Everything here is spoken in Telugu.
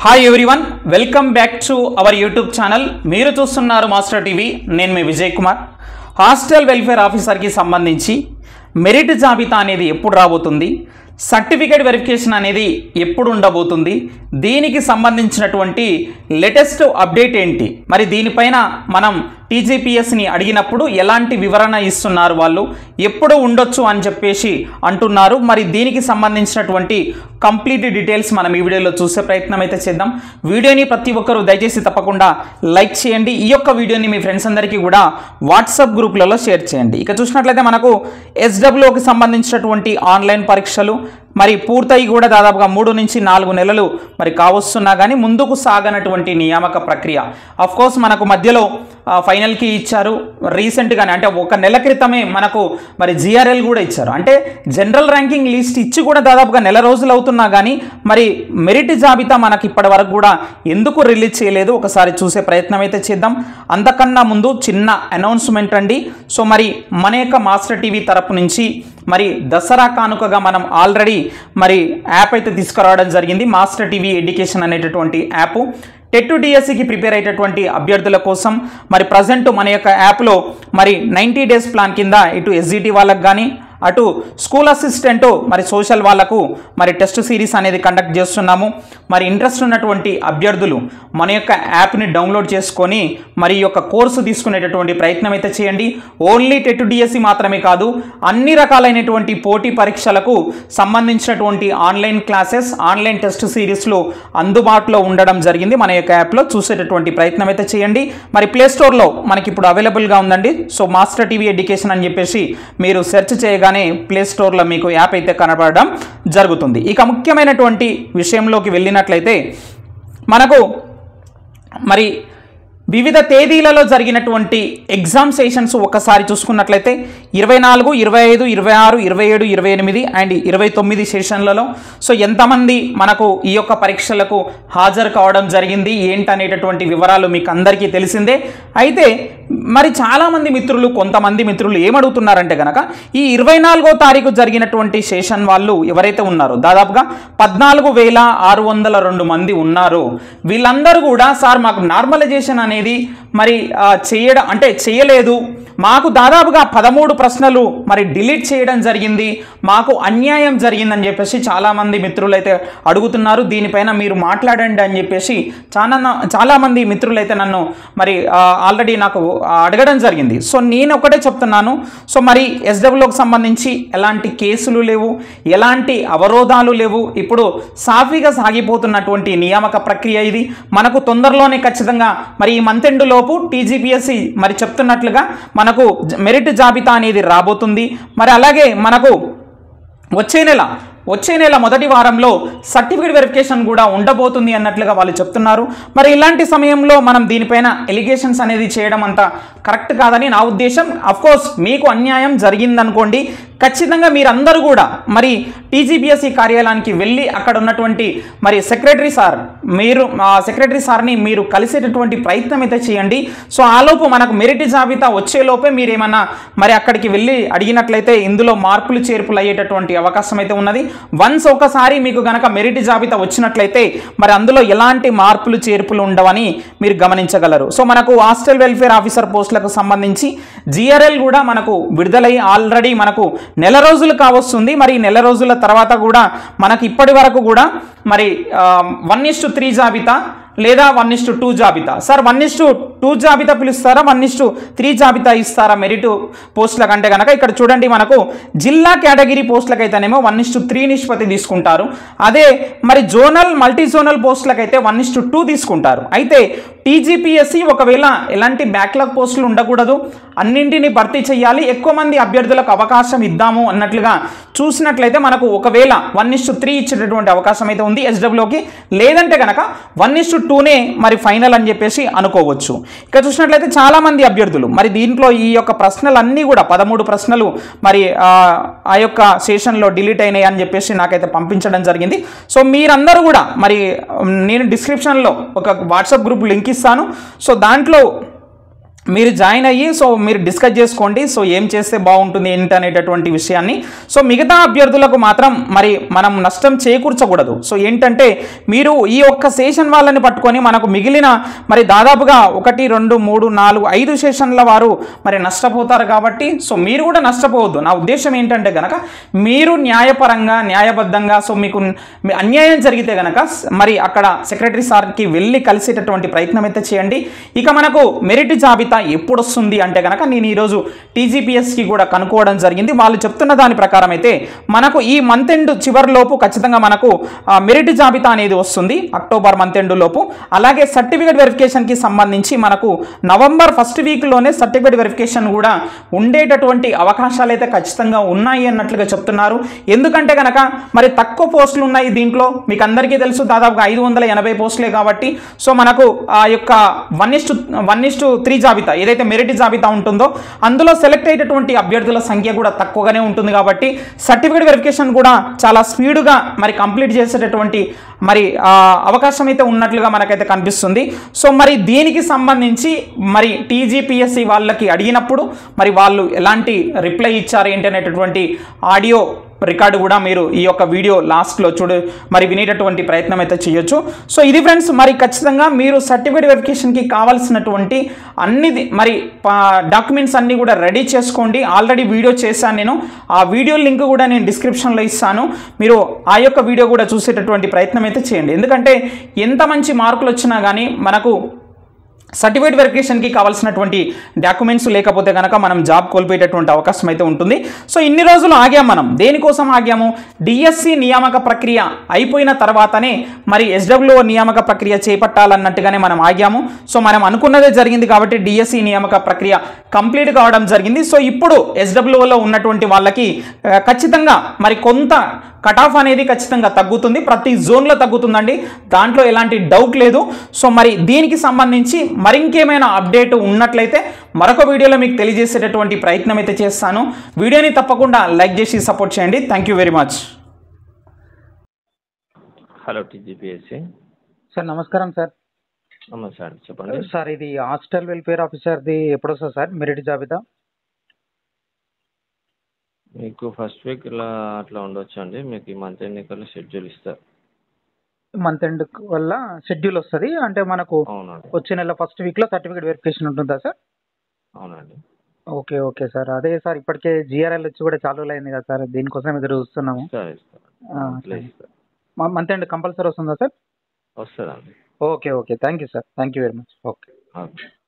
hi everyone welcome back to our YouTube channel మీరు చూస్తున్నారు మాస్టర్ టీవీ నేను మీ విజయ్ కుమార్ హాస్టల్ వెల్ఫేర్ ఆఫీసర్కి సంబంధించి మెరిట్ జాబితా అనేది ఎప్పుడు రాబోతుంది సర్టిఫికేట్ వెరిఫికేషన్ అనేది ఎప్పుడు ఉండబోతుంది దీనికి సంబంధించినటువంటి లేటెస్ట్ అప్డేట్ ఏంటి మరి దీనిపైన మనం టీజీపీఎస్ని అడిగినప్పుడు ఎలాంటి వివరణ ఇస్తున్నారు వాళ్ళు ఎప్పుడు ఉండొచ్చు అని చెప్పేసి అంటున్నారు మరి దీనికి సంబంధించినటువంటి కంప్లీట్ డీటెయిల్స్ మనం ఈ వీడియోలో చూసే ప్రయత్నం అయితే చేద్దాం వీడియోని ప్రతి ఒక్కరూ దయచేసి తప్పకుండా లైక్ చేయండి ఈ యొక్క వీడియోని మీ ఫ్రెండ్స్ అందరికీ కూడా వాట్సాప్ గ్రూప్లలో షేర్ చేయండి ఇక చూసినట్లయితే మనకు ఎస్డబ్ల్యూకి సంబంధించినటువంటి ఆన్లైన్ పరీక్షలు మరి పూర్తయి కూడా దాదాపుగా మూడు నుంచి నాలుగు నెలలు మరి కావస్తున్నా కానీ ముందుకు సాగనటువంటి నియామక ప్రక్రియ అఫ్ కోర్స్ మనకు మధ్యలో ఆ, ఫైనల్కి ఇచ్చారు రీసెంట్గానే అంటే ఒక నెల క్రితమే మనకు మరి జిఆర్ఎల్ కూడా ఇచ్చారు అంటే జనరల్ ర్యాంకింగ్ లిస్ట్ ఇచ్చి కూడా దాదాపుగా నెల రోజులు అవుతున్నా కానీ మరి మెరిట్ జాబితా మనకి ఇప్పటి వరకు కూడా ఎందుకు రిలీజ్ చేయలేదు ఒకసారి చూసే ప్రయత్నం అయితే చేద్దాం అంతకన్నా ముందు చిన్న అనౌన్స్మెంట్ అండి సో మరి మన యొక్క మాస్టర్ టీవీ తరపు నుంచి మరి దసరా కానుకగా మనం ఆల్రెడీ మరి యాప్ అయితే తీసుకురావడం జరిగింది మాస్టర్ టీవీ ఎడ్యుకేషన్ అనేటటువంటి యాప్ టెట్ డిఎస్సికి ప్రిపేర్ అయ్యేటటువంటి అభ్యర్థుల కోసం మరి ప్రజెంట్ మన యొక్క యాప్లో మరి నైంటీ డేస్ ప్లాన్ కింద ఇటు ఎస్జిటి వాళ్ళకి కానీ అటు స్కూల్ అసిస్టెంట్ మరి సోషల్ వాళ్ళకు మరి టెస్ట్ సిరీస్ అనేది కండక్ట్ చేస్తున్నాము మరి ఇంట్రెస్ట్ ఉన్నటువంటి అభ్యర్థులు మన యొక్క యాప్ని డౌన్లోడ్ చేసుకొని మరి ఈ యొక్క కోర్సు తీసుకునేటటువంటి ప్రయత్నం అయితే చేయండి ఓన్లీ టెట్ డిఎస్సి మాత్రమే కాదు అన్ని రకాలైనటువంటి పోటీ పరీక్షలకు సంబంధించినటువంటి ఆన్లైన్ క్లాసెస్ ఆన్లైన్ టెస్ట్ సిరీస్లు అందుబాటులో ఉండడం జరిగింది మన యొక్క యాప్లో చూసేటటువంటి ప్రయత్నం అయితే చేయండి మరి ప్లే స్టోర్లో మనకి ఇప్పుడు అవైలబుల్గా ఉందండి సో మాస్టర్ టీవీ ఎడ్యుకేషన్ అని చెప్పేసి మీరు సెర్చ్ చేయగానే ప్లే స్టోర్లో మీకు యాప్ అయితే కనబడడం జరుగుతుంది ఇక ముఖ్యమైనటువంటి విషయంలోకి వెళ్ళినట్లయితే మనకు మరి వివిధ తేదీలలో జరిగినటువంటి ఎగ్జామ్ సెషన్స్ ఒకసారి చూసుకున్నట్లయితే ఇరవై నాలుగు ఇరవై ఐదు ఇరవై ఆరు ఇరవై ఏడు ఇరవై ఎనిమిది అండ్ ఇరవై తొమ్మిది సెషన్లలో సో ఎంతమంది మనకు ఈ యొక్క పరీక్షలకు హాజరు కావడం జరిగింది ఏంటనేటటువంటి వివరాలు మీకు అందరికీ తెలిసిందే అయితే మరి చాలామంది మిత్రులు కొంతమంది మిత్రులు ఏమడుగుతున్నారంటే కనుక ఈ ఇరవై నాలుగో తారీఖు జరిగినటువంటి సెషన్ వాళ్ళు ఎవరైతే ఉన్నారో దాదాపుగా పద్నాలుగు వేల ఆరు వందల రెండు మంది ఉన్నారు వీళ్ళందరూ కూడా సార్ మాకు నార్మలైజేషన్ అనేది మరి ఆ, చేయడం అంటే చేయలేదు మాకు దాదాపుగా పదమూడు ప్రశ్నలు మరి డిలీట్ చేయడం జరిగింది మాకు అన్యాయం జరిగిందని చెప్పేసి చాలామంది మిత్రులు అయితే అడుగుతున్నారు దీనిపైన మీరు మాట్లాడండి అని చెప్పేసి చాలా చాలామంది మిత్రులు అయితే నన్ను మరి ఆల్రెడీ నాకు ఆ, అడగడం జరిగింది సో నేను ఒకటే చెప్తున్నాను సో మరి ఎస్డబ్ల్యూకి సంబంధించి ఎలాంటి కేసులు లేవు ఎలాంటి అవరోధాలు లేవు ఇప్పుడు సాఫీగా సాగిపోతున్నటువంటి నియామక ప్రక్రియ ఇది మనకు తొందరలోనే ఖచ్చితంగా మరి ఈ మంత్ ఎండ్ లోపు టీజీపీఎస్సి మరి చెప్తున్నట్లుగా మనకు జ- మెరిట్ జాబితా అనేది రాబోతుంది మరి అలాగే మనకు వచ్చే నెల వచ్చే నెల మొదటి వారంలో సర్టిఫికేట్ వెరిఫికేషన్ కూడా ఉండబోతుంది అన్నట్లుగా వాళ్ళు చెప్తున్నారు మరి ఇలాంటి సమయంలో మనం దీనిపైన ఎలిగేషన్స్ అనేది చేయడం అంత కరెక్ట్ కాదని నా ఉద్దేశం కోర్స్ మీకు అన్యాయం జరిగిందనుకోండి ఖచ్చితంగా మీరందరూ కూడా మరి టీజీపీఎస్సీ కార్యాలయానికి వెళ్ళి అక్కడ ఉన్నటువంటి మరి సెక్రటరీ సార్ మీరు ఆ సెక్రటరీ సార్ని మీరు కలిసేటటువంటి ప్రయత్నం అయితే చేయండి సో ఆలోపు మనకు మెరిట్ జాబితా వచ్చేలోపే మీరు ఏమన్నా మరి అక్కడికి వెళ్ళి అడిగినట్లయితే ఇందులో మార్పులు చేర్పులు అయ్యేటటువంటి అవకాశం అయితే ఉన్నది వన్స్ ఒకసారి మీకు గనక మెరిట్ జాబితా వచ్చినట్లయితే మరి అందులో ఎలాంటి మార్పులు చేర్పులు ఉండవని మీరు గమనించగలరు సో మనకు హాస్టల్ వెల్ఫేర్ ఆఫీసర్ పోస్టులకు సంబంధించి జిఆర్ఎల్ కూడా మనకు విడుదలై ఆల్రెడీ మనకు నెల రోజులు కావస్తుంది మరి ఈ నెల రోజుల తర్వాత కూడా మనకి ఇప్పటి వరకు కూడా మరి వన్ ఇస్ టు త్రీ జాబితా లేదా వన్ ఇస్ టు టూ జాబితా sir one is to two జాబితా పిలుస్తారా వన్ ఇస్ టు త్రీ జాబితా ఇస్తారా మెరిట్ పోస్టుల కంటే కనుక ఇక్కడ చూడండి మనకు జిల్లా కేటగిరీ పోస్టులకైతేనేమో వన్ ఇస్ టు త్రీ నిష్పత్తి తీసుకుంటారు అదే మరి జోనల్ మల్టీ జోనల్ పోస్టులకైతే వన్ ఇస్ టు టూ తీసుకుంటారు అయితే టీజీపీఎస్సి ఒకవేళ ఎలాంటి బ్యాక్లాగ్ పోస్టులు ఉండకూడదు అన్నింటినీ భర్తీ చేయాలి ఎక్కువ మంది అభ్యర్థులకు అవకాశం ఇద్దాము అన్నట్లుగా చూసినట్లయితే మనకు ఒకవేళ వన్ ఇస్ టు త్రీ ఇచ్చేటటువంటి అవకాశం అయితే ఉంది ఎస్డబ్ల్యూకి లేదంటే కనుక వన్ ఇస్ టు టూనే మరి ఫైనల్ అని చెప్పేసి అనుకోవచ్చు ఇక చూసినట్లయితే చాలా మంది అభ్యర్థులు మరి దీంట్లో ఈ యొక్క ప్రశ్నలన్నీ కూడా పదమూడు ప్రశ్నలు మరి ఆ, ఆ యొక్క సెషన్లో డిలీట్ అయినాయి అని చెప్పేసి నాకైతే పంపించడం జరిగింది సో మీరందరూ కూడా మరి ఉమ్, నేను డిస్క్రిప్షన్లో ఒక వాట్సాప్ గ్రూప్ లింక్ ఇస్తాను సో దాంట్లో మీరు జాయిన్ అయ్యి సో మీరు డిస్కస్ చేసుకోండి సో ఏం చేస్తే బాగుంటుంది ఏంటి అనేటటువంటి విషయాన్ని సో మిగతా అభ్యర్థులకు మాత్రం మరి మనం నష్టం చేకూర్చకూడదు సో ఏంటంటే మీరు ఈ ఒక్క సెషన్ వాళ్ళని పట్టుకొని మనకు మిగిలిన మరి దాదాపుగా ఒకటి రెండు మూడు నాలుగు ఐదు సెషన్ల వారు మరి నష్టపోతారు కాబట్టి సో మీరు కూడా నష్టపోవద్దు నా ఉద్దేశం ఏంటంటే గనక మీరు న్యాయపరంగా న్యాయబద్ధంగా సో మీకు మీ అన్యాయం జరిగితే గనక మరి అక్కడ సెక్రటరీ సార్కి వెళ్ళి కలిసేటటువంటి ప్రయత్నం అయితే చేయండి ఇక మనకు మెరిట్ జాబితా ఎప్పుడు వస్తుంది అంటే కనుక నేను ఈరోజు టీజీపీఎస్కి కూడా కనుక్కోవడం జరిగింది వాళ్ళు చెప్తున్న దాని ప్రకారం అయితే మనకు ఈ మంత్ ఎండ్ చివరిలోపు ఖచ్చితంగా మనకు ఆ, మెరిట్ జాబితా అనేది వస్తుంది అక్టోబర్ మంత్ ఎండ్ లోపు అలాగే సర్టిఫికేట్ వెరిఫికేషన్కి సంబంధించి మనకు నవంబర్ ఫస్ట్ వీక్లోనే సర్టిఫికేట్ వెరిఫికేషన్ కూడా ఉండేటటువంటి అవకాశాలు అయితే ఖచ్చితంగా ఉన్నాయి అన్నట్లుగా చెప్తున్నారు ఎందుకంటే కనుక మరి తక్కువ పోస్టులు ఉన్నాయి దీంట్లో మీకు అందరికీ తెలుసు దాదాపుగా ఐదు వందల ఎనభై పోస్టులే కాబట్టి సో మనకు ఆ యొక్క one is to one is to three జాబితా ఏదైతే మెరిట్ జాబితా ఉంటుందో అందులో సెలెక్ట్ అయ్యేటటువంటి అభ్యర్థుల సంఖ్య కూడా తక్కువగానే ఉంటుంది కాబట్టి సర్టిఫికేట్ వెరిఫికేషన్ కూడా చాలా స్పీడ్గా మరి కంప్లీట్ చేసేటటువంటి మరి ఆ, అవకాశం అయితే ఉన్నట్లుగా మనకైతే కనిపిస్తుంది సో మరి దీనికి సంబంధించి మరి టీజీపీఎస్సి వాళ్ళకి అడిగినప్పుడు మరి వాళ్ళు ఎలాంటి రిప్లై ఇచ్చారు ఏంటి అనేటటువంటి ఆడియో రికార్డు కూడా మీరు ఈ యొక్క వీడియో లాస్ట్లో చూడు మరి వినేటటువంటి ప్రయత్నం అయితే చేయొచ్చు సో ఇది ఫ్రెండ్స్ మరి ఖచ్చితంగా మీరు సర్టిఫికేట్ వెరిఫికేషన్కి కావాల్సినటువంటి అన్ని మరి డాక్యుమెంట్స్ అన్నీ కూడా రెడీ చేసుకోండి ఆల్రెడీ వీడియో చేశాను నేను ఆ వీడియో లింక్ కూడా నేను డిస్క్రిప్షన్లో ఇస్తాను మీరు ఆ యొక్క వీడియో కూడా చూసేటటువంటి ప్రయత్నం అయితే చేయండి ఎందుకంటే ఎంత మంచి మార్కులు వచ్చినా కానీ మనకు సర్టిఫికేట్ వెరిఫికేషన్కి కావాల్సినటువంటి డాక్యుమెంట్స్ లేకపోతే కనుక మనం జాబ్ కోల్పోయేటటువంటి అవకాశం అయితే ఉంటుంది సో ఇన్ని రోజులు ఆగాం మనం దేనికోసం ఆగాము డిఎస్సి నియామక ప్రక్రియ అయిపోయిన తర్వాతనే మరి ఎస్డబ్ల్యూ నియామక ప్రక్రియ చేపట్టాలన్నట్టుగానే మనం ఆగాము సో మనం అనుకున్నదే జరిగింది కాబట్టి డిఎస్సి నియామక ప్రక్రియ కంప్లీట్ కావడం జరిగింది సో ఇప్పుడు ఎస్డబ్ల్యూలో ఉన్నటువంటి వాళ్ళకి ఆ, ఖచ్చితంగా మరి కొంత కట్ ఆఫ్ అనేది ఖచ్చితంగా తగ్గుతుంది ప్రతి జోన్లో తగ్గుతుందండి దాంట్లో ఎలాంటి డౌట్ లేదు సో మరి దీనికి సంబంధించి మరింకేమైనా అప్డేట్ ఉన్నట్లయితే మరొక వీడియోలో మీకు తెలియజేసేటటువంటి ప్రయత్నం అయితే చేస్తాను వీడియోని తప్పకుండా లైక్ చేసి సపోర్ట్ చేయండి thank you very much hello TGPSC sir నమస్కారం సార్ అమ్మ సార్ చెప్పండి సార్ ఇది హాస్టల్ వెల్ఫేర్ ఆఫీసర్ది ఎప్పుడు వస్తుంది సార్ మెరిట్ జాబితా మీకు ఫస్ట్ వీక్ ఇలా అట్లా ఉండొచ్చు అండి మీకు ఈ మంత్ ఎన్నికల్లో షెడ్యూల్ ఇస్తారు మంత్ ఎండ్ వల్ల షెడ్యూల్ వస్తుంది అంటే మనకు అవునండి వచ్చే నెల ఫస్ట్ వీక్లో సర్టిఫికేట్ వెరిఫికేషన్ ఉంటుందా సార్ అవునండి ఓకే ఓకే సార్ అదే సార్ ఇప్పటికే జిఆర్ఎల్ వచ్చి కూడా చాలు అయింది కదా సార్ దీనికోసం ఎదురు చూస్తున్నాము ఇస్తారు ఇస్తారు ఆ, మంత్లీ ఇస్తారు మంత్ ఎండ్ కంపల్సరీ వస్తుందా సార్ వస్తుందండి okay okay thank you sir thank you very much okay okay